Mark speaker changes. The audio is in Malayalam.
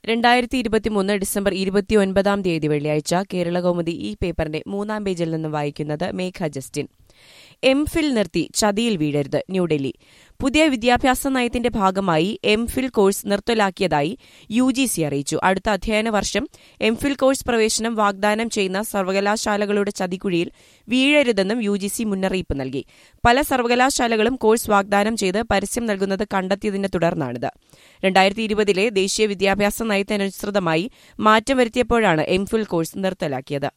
Speaker 1: രണ്ടായിരത്തി ഇരുപത്തിമൂന്ന് ഡിസംബർ ഇരുപത്തിയൊൻപതാം തീയതി വെള്ളിയാഴ്ച കേരള കൗമുദി ഈ പേപ്പറിന്റെ മൂന്നാം പേജിൽ നിന്ന് വായിക്കുന്നത് മേഘ ജസ്റ്റിൻ എം ഫിൽ നിർത്തി ചതിയിൽ വീഴരുത് ന്യൂഡൽഹി പുതിയ വിദ്യാഭ്യാസ നയത്തിന്റെ ഭാഗമായി എം ഫിൽ കോഴ്സ് നിർത്തലാക്കിയതായി യു ജി സി അറിയിച്ചു അടുത്ത അധ്യയന വർഷം എം ഫിൽ കോഴ്സ് പ്രവേശനം വാഗ്ദാനം ചെയ്യുന്ന സർവകലാശാലകളുടെ ചതിക്കുഴിയിൽ വീഴരുതെന്നും യു ജി സി മുന്നറിയിപ്പ് നൽകി പല സർവകലാശാലകളും കോഴ്സ് വാഗ്ദാനം ചെയ്ത് പരസ്യം നൽകുന്നത് കണ്ടെത്തിയതിനെ തുടർന്നാണിത് രണ്ടായിരത്തി ഇരുപതിലെ ദേശീയ വിദ്യാഭ്യാസ നയത്തിനനുസൃതമായി മാറ്റം വരുത്തിയപ്പോഴാണ് എം ഫിൽ കോഴ്സ് നിർത്തലാക്കിയത്